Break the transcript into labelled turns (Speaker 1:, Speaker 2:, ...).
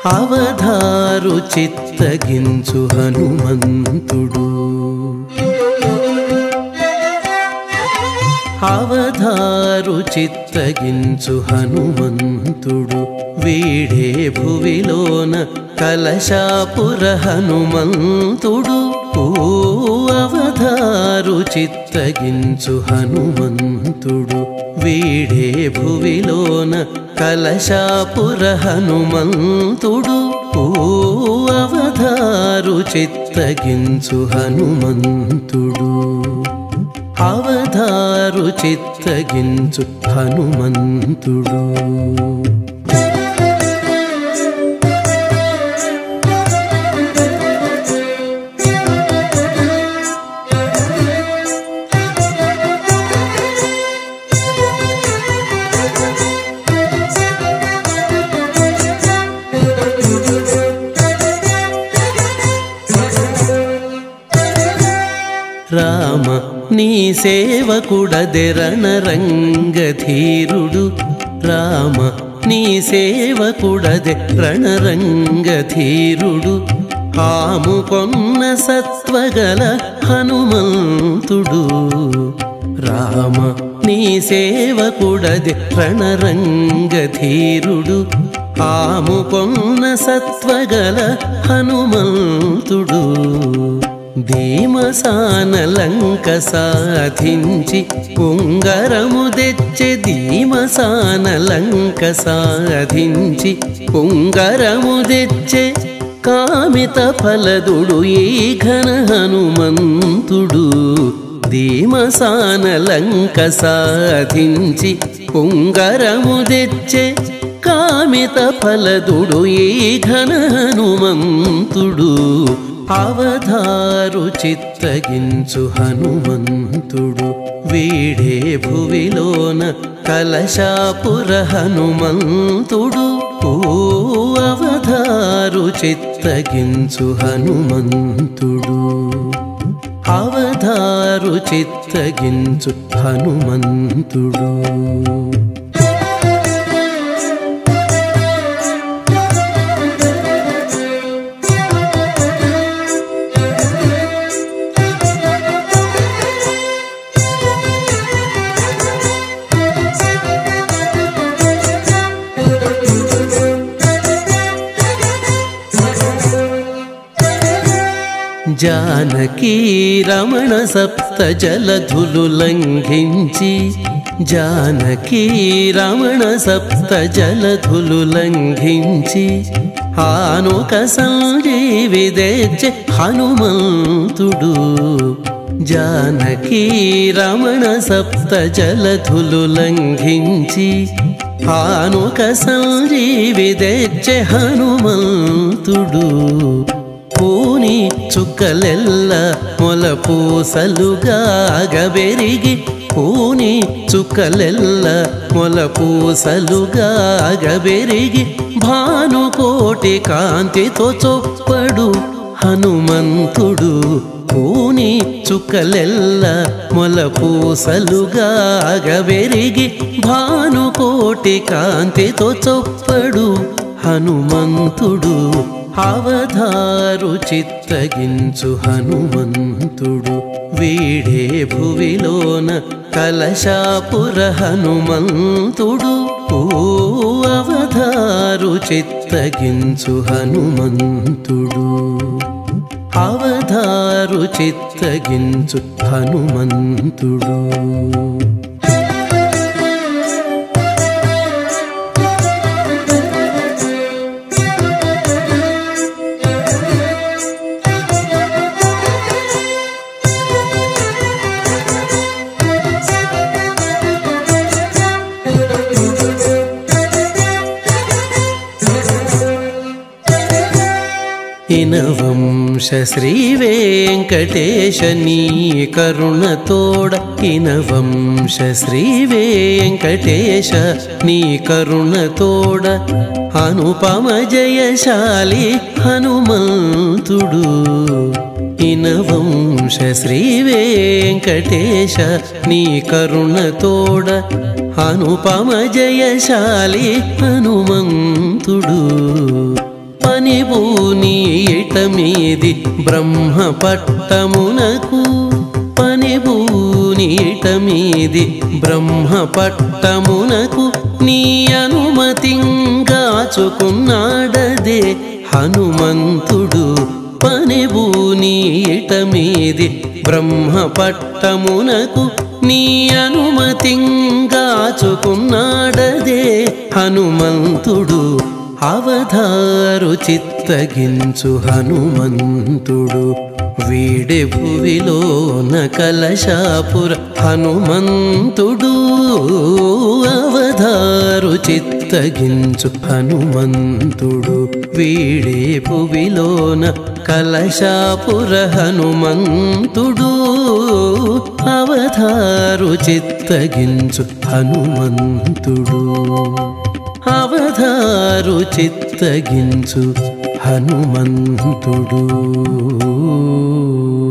Speaker 1: అవధారు చిత్తగించు హనుమంతుడు అవధారు చిత్తగించు హనుమంతుడు వీడే భువిలోన కలశాపుర హనుమంతుడు ఓ అవధారు చిత్తగించు హనుమంతుడు వీడే భువిలోన కలశాపుర హనుమంతుడు ఓ అవధారు చిత్తగించు హనుమంతుడు అవధారు చిత్తగించు హనుమంతుడు రామ నీ సేవకుడదెరణ రంగధీరుడు రామ నీ సేవకుడదె రణరంగధీరుడు ఆముకొన్న సత్వగల హనుమంతుడు రామ నీ సేవకుడదె రణరంగధీరుడు ఆముకొన్న సత్వగల హనుమంతుడు ధీమసానలంక సాధించి పొంగరము తెచ్చే ధీమసానలంక సాధించి పొంగరము తెచ్చే కామిత ఫలదుడు ఈ ఘన హనుమంతుడు ధీమసానలంక సాధించి పొంగరము తెచ్చే కామిత ఫలదుడు ఈ ఘన హనుమంతుడు అవధారు చిత్తగించు హనుమంతుడు వీడే భువిలోన కలశాపుర హనుమంతుడు ఓ అవధారు చిత్తగించు హనుమంతుడు అవధారు చిత్తగించు హనుమంతుడు జానకీ రమణ సప్త జలధులు లంఘించి జానకీ రమణ సప్త జలధులు లంఘించి ఆనుక సంజీవి తెచ్చే హనుమంతుడు జానకీ రమణ సప్త జలధులు లంఘించి ఆనుక సంజీవి తెచ్చే హనుమంతుడు పూని చుక్కలెల్ల మొల పూసలుగాగబెరిగి పూని చుక్కలెల్ల మొల పూసలుగాగబెరిగి భానుకోటి కాంతితో చొప్పడు హనుమంతుడు పూని చుక్కలెల్ల మొల పూసలుగాగబెరిగి భానుకోటి కాంతితో చొప్పడు హనుమంతుడు అవధారు చిత్తగించు హనుమంతుడు వీడే భువిలోన కలశాపుర హనుమంతుడు ఓ అవధారు చిత్తగించు హనుమంతుడు అవధారు చిత్తగించు హనుమంతుడు ఇనవంశ శ్రీ వెంకటేశ నీ కరుణతోడ ఇనవంశ శ్రీ వెంకటేశ నీ కరుణతోడ అనుపమ జయశాలి హనుమంతుడు ఇనవంశ శ్రీ వెంకటేశ నీ కరుణతోడ అనుపమ జయశాలి హనుమంతుడు పనిబూనీట మీది బ్రహ్మ పట్టమునకు పనిబూనీట మీది బ్రహ్మ పట్టమునకు నీ అనుమతింగాచుకున్నాడదే హనుమంతుడు పనిబూనీట మీది బ్రహ్మ పట్టమునకు నీ అనుమతింగాచుకున్నాడదే హనుమంతుడు అవధారు చిత్తగించు హనుమంతుడు వీడే భువిలోన కలశాపుర హనుమంతుడు అవధారు చిత్తగించు హనుమంతుడు వీడే భువిలోన కలశాపుర హనుమంతుడు అవధారు చిత్తగించు హనుమంతుడు అవధారు చిత్తగించు హనుమంతుడు